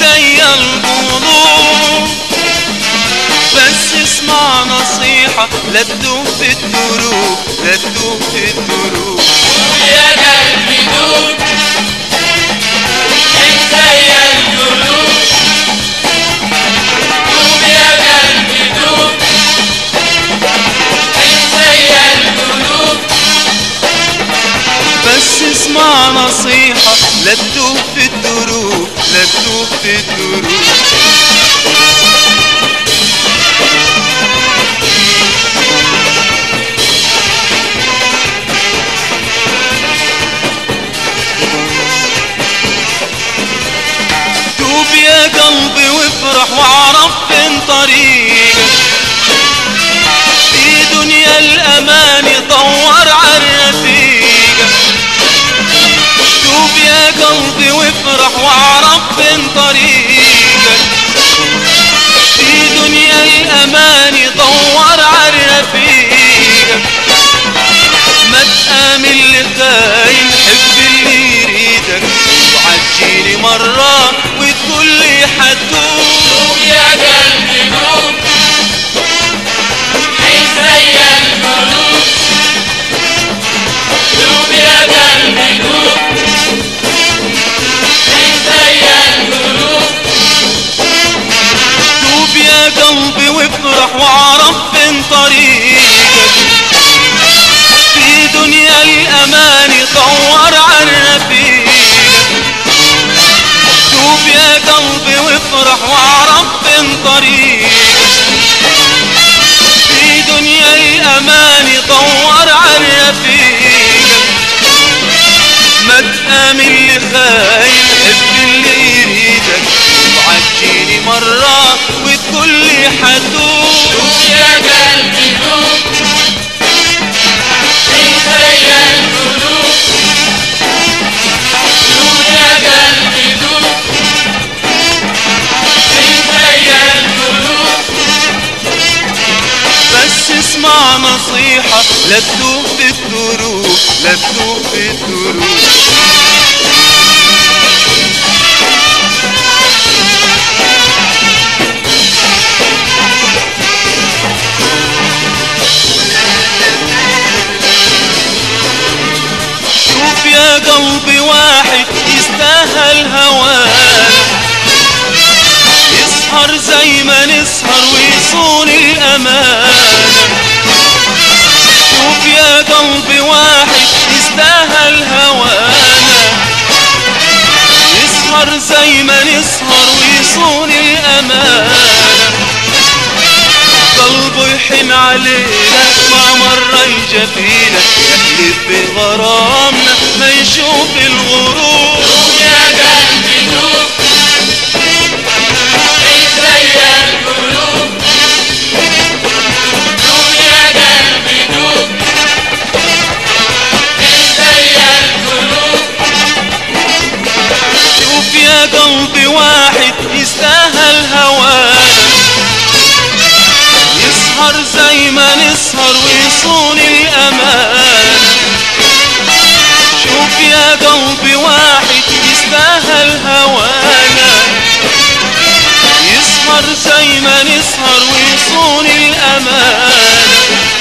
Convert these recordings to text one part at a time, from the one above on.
زي القلوب بس اسمع نصيحة لا تدوب في الدروب لا تدوب في الدروب يا قلبي دوب انت يا القلوب دوب يا قلبي دوب انت يا القلوب بس اسمع نصيحة لا تدوب في الدروب لا تدوب في الدروب دوب يا قلبي وافرح واعرف فين طريقك في دنيا الامان دور عالرفيقة دوب يا قلبي وافرح واعرف فين طريقك في دنيا الامان دور عالرفيقة ما تآمن لخاين حب اللي يريدك وعجيني مرة وتقول لي حدوب دوب يا قلبي دوب انت يا القلوب دوب يا قلبي دوب انت يا القلوب دوب يا قلبي وافرح واعرف فين طريقك في دنيا الامان دور عالرفيقك دوب يا قلبي وافرح واعرف فين طريقك في دنيا الامان دور عالرفيقك ما تآمن لخاين حب اللي يريدك وعجيني مرة وتقول لي حدوب دوب يا قلبي دوب انت يا القلوب دوب يا قلبي دوب انت يا القلوب بس اسمع نصيحة لا تدوب في الدروب لا تدوب في الدروب شوف يا قلبي واحد يستاهل هوانا يسهر زي ما نسهر ويصون الأمانة شوف يا قلبي واحد يستاهل هوانا يسهر زي ما نسهر ويصون الأمانة قلبه يحن علينا ما مرة يجفينا يحلف بغرامنا ما يشوف الغرور دوب يا قلبي دوب انت يا القلوب دوب يا قلبي دوب انت يا القلوب شوف يا قلبي واحد يستاهل هوانا يسهر زي ما نسهر ويصون الأمان شوف يا قلبي واحد يستاهل هوانا يسهر زي ما نسهر ويصون الأمان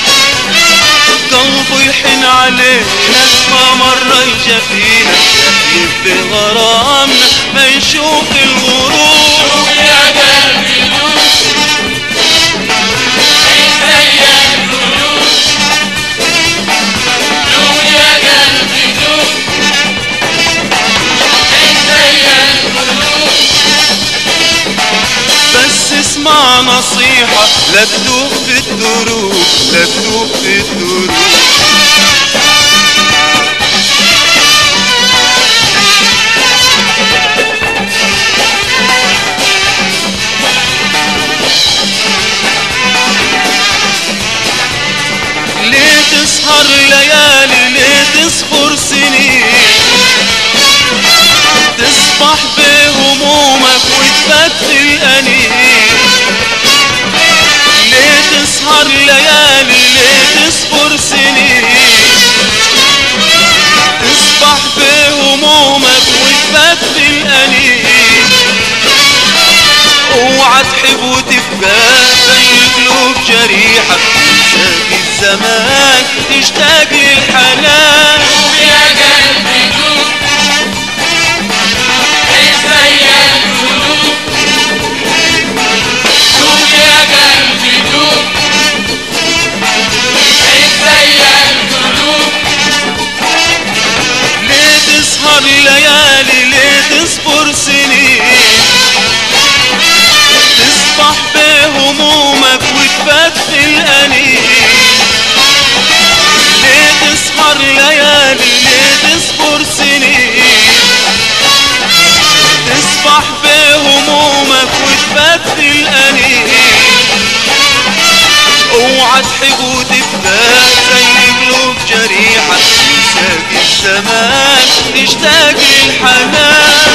قلبه يحن علينا ما مرة يجفينا يحلف بغرامنا ما يشوف الغرور دوب يا قلبي دوب انت يا القلوب دوب يا قلبي دوب انت يا القلوب بس اسمع نصيحة لا تدوب في الدروب لا تدوب في الدروب ليه تسهر ليالي ليه تصبر سنين تصبح بهمومك وتبدل أنين ليه تسهر ليالي ليه تصبر سنين تبقى زي قلوب جريحة تنساك الزمان تشتاق للحنان يا قلبي دوب عيش زي القلوب دوب يا قلبي دوب عيش زي القلوب ليه تسهر ليالي ليه تصبر سنين تصبح بهمومك وتبات في الأنين ليه تسهر ليالي ليه تصبر سنين تصبح بهمومك وتبات في الأنين اوعى تحب وتبقى زي قلوب جريحة تنساك الزمان تشتاق للحنان